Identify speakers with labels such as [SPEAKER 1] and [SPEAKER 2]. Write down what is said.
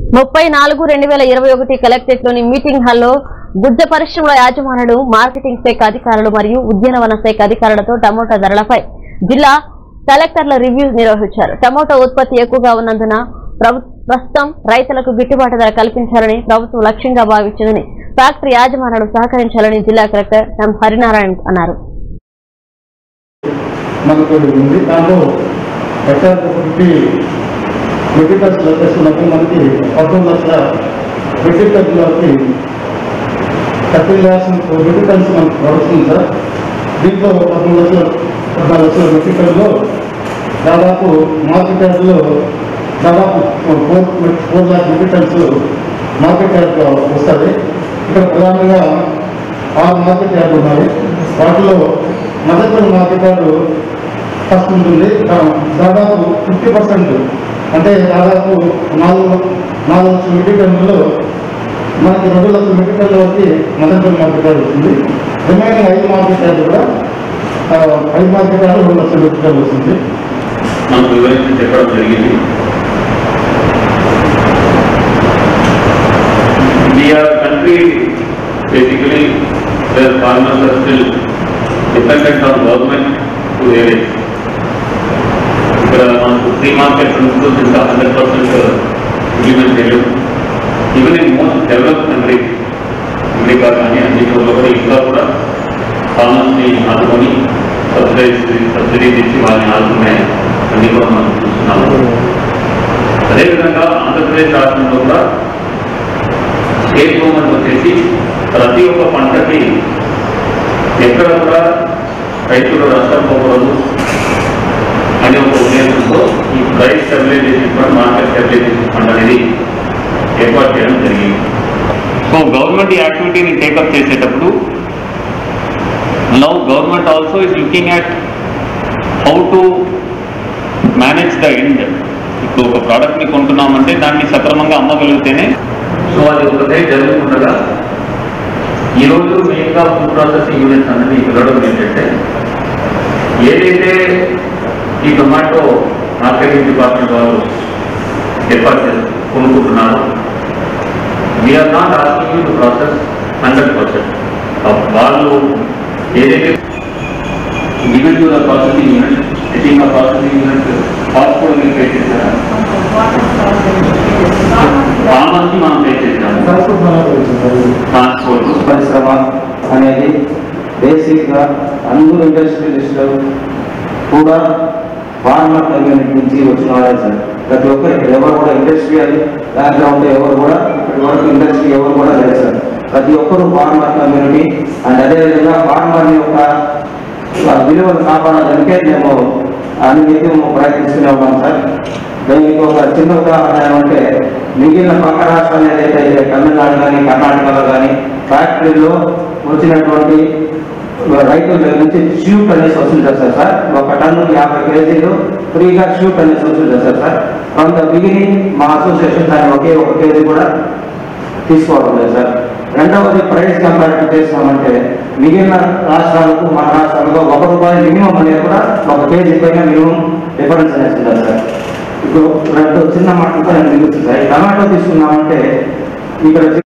[SPEAKER 1] ముప్పై నాలుగు రెండు వేల ఇరవై ఒకటి కలెక్టరేట్ లోని మీటింగ్ హాల్లో గుడ్డ పరిశ్రమల యాజమానులు మార్కెటింగ్ శాఖ అధికారులు మరియు ఉద్యానవన శాఖ అధికారులతో టమోటా ధరలపై జిల్లా కలెక్టర్ల రివ్యూ నిర్వహించారు టమోటా ఉత్పత్తి ఎక్కువగా ఉన్నందున ప్రభు- ప్రస్తుతం రైతులకు గిట్టుబాటు ధర కల్పించాలని ప్రభుత్వం లక్ష్యంగా భావించిందని ఫ్యాక్టరీ యాజమానులు సహకరించాలని జిల్లా కలెక్టర్ ఎం హరినారాయణ అన్నారు
[SPEAKER 2] మనకు ఉంది దాంట్లో హెక్టార్ ఫిఫ్టీ మెట్రికల్స్ లొకేషన్లకి మనకి పంతొమ్మిది లక్షల మెట్రికల్స్కి థర్టీ ల్యాక్స్ మెట్రికల్స్ మనకు వస్తుంది సార్ దీంట్లో పదమూడు లక్షల పద్నాలుగు లక్షల మెట్రికల్లో దాదాపు మార్కెట్ యార్డ్లో దాదాపు ఫోర్ ఫోర్ ల్యాక్ మెట్రికల్స్ మార్కెట్ యార్డ్ వస్తుంది ఇక్కడ ప్రధానంగా ఆరు మార్కెట్ యార్డ్లు ఉన్నాయి వాటిలో మదర్పల్లి మార్కెట్ యార్డు ఫస్ట్ ఉంటుంది దా- దాదాపు ఫిఫ్టీ పర్సెంట్ అంటే దాదాపు నాలుగు నాలుగు లక్షల మెట్రిక్ టన్నుల్లో మనకి రెండు లక్షల మెట్రిక్ టన్నుల వరకు మదర్పల్లి మార్కెట్ యార్డు వస్తుంది రిమైనింగ్ ఐదు మార్కెట్ యార్డు కూడా ఆ, ఐదు మార్కెట్ యార్డు రెండు లక్షల మెట్రిక్ టన్నులు వస్తుంది
[SPEAKER 3] మనకు వివరించి చెప్పడం జరిగింది We are a country basically where farmers are still dependent on government to areas. ఇక్కడ మనకు ఫ్రీ మార్కెట్ ప్రిన్సిపల్స్ ఇంకా హండ్రెడ్ పర్సెంట్ ఇంప్లిమెంట్ చేయలేదు even in most develop countries America కానీ అన్ని చోట్ల కూడా ఇంకా కూడా ఫార్మర్స్ని ఆదుకొని సబ్సిడైజ్ సబ్సిడీస్ ఇచ్చి వాళ్ళని ఆదుకునే అన్ని కూడా మనం చూస్తున్నాము అదేవిధంగా ఆంధ్రప్రదేశ్ రాష్ట్రంలో కూడా స్టేట్ గవర్నమెంట్ వచ్చేసి ప్రతి ఒక్క పంటకి ఎక్కడ కూడా రైతులు నష్టపోకూడదు అనే ఒక ఉద్దేశంతో ఈ price stabilization fund market stabilization fund అనేది ఏర్పాటు చేయడం జరిగింది సో గవర్నమెంట్ ఈ యాక్టివిటీని టేకప్ చేసేటప్పుడు now government also is looking at how to manage the end ఇప్పుడు ఒక ప్రోడక్ట్ని కొంటున్నామంటే దాన్ని సక్రమంగా అమ్మగలిగితేనే సో అది ఒకటే జరుగుతుండగా ఈరోజు మెయిన్గా ఫుడ్ ప్రాసెసింగ్ యూనిట్స్ అనేది పిలవడం ఏంటంటే ఏదైతే ఈ టొమాటో మార్కెటింగ్ డిపార్ట్మెంట్ వాళ్ళు ఏర్పాటు చేసి కొనుక్కుంటున్నారో we are not asking you to process hundred percent వాళ్ళు ఏదైతే given to the processing unit sitting ఆ ప్రాసెసింగ్ యూనిట్ కాస్ట్ కూడా మీరు పే చేశారా ఫార్మర్స్కి మనం పే చేసాము
[SPEAKER 2] ట్రాన్స్పోర్ట్ మేనేజర్ వచ్చింది సార్.
[SPEAKER 3] ట్రాన్స్పోర్ట్
[SPEAKER 4] పరిశ్రమ అనేది బేసిక్గా అందరూ ఇండస్ట్రియలిస్టులు కూడా ఫార్మర్ కమ్యూనిటీ నుంచి వచ్చిన వాళ్ళే సార్ ప్రతి ఒక్కరు ఇక్కడ ఎవరు కూడా ఇండస్ట్రియల్ బ్యాక్గ్రౌండ్ ఎవరు కూడా ఇప్పటి వరకు ఇండస్ట్రీ ఎవరు కూడా లేదు సార్ ప్రతి ఒక్కరు ఫార్మర్ కమ్యూనిటీ అండ్ అదేవిధంగా ఫార్మర్ యొక్క విలువలు కాపాడాలంటే మేము అన్ని నిత్యం ప్రయత్నిస్తూనే ఉన్నాం సార్ దీనికి ఒక చిన్న ఉదాహరణ ఏమంటే మిగిలిన పక్క రాష్ట్రాలు ఏదైతే అయితే తమిళనాడు కానీ కర్ణాటకలో కానీ ఫ్యాక్టరీలో వచ్చినటువంటి రైతుల దగ్గర నుంచి షూట్ అనేసి వసూలు చేస్తారు సార్ ఒక టన్ను యాభై కేజీలు ఫ్రీగా షూట్ అనేసి వసూలు చేస్తారు సార్ ఫ్రమ్ ద బిగినింగ్ మా అసోసియేషన్ దాన్ని ఒకే ఒక కేజీ కూడా తీసుకోవడం లేదు సార్ రెండవది ప్రైస్ కంపారిటివ్ చేస్తామంటే మిగిలిన రాష్ట్రాలకు మన రాష్ట్రాలకు ఒక రూపాయి మినిమం అనేది కూడా ఒక కేజీ పైన మినిమం డిఫరెన్స్ అనేది ఉంటుంది సార్ ఇప్పుడు రెండు చిన్న మాటలతో నేను మిగులుతుంది సార్ ఈ టమాటో తీసుకున్నామంటే ఇక్కడ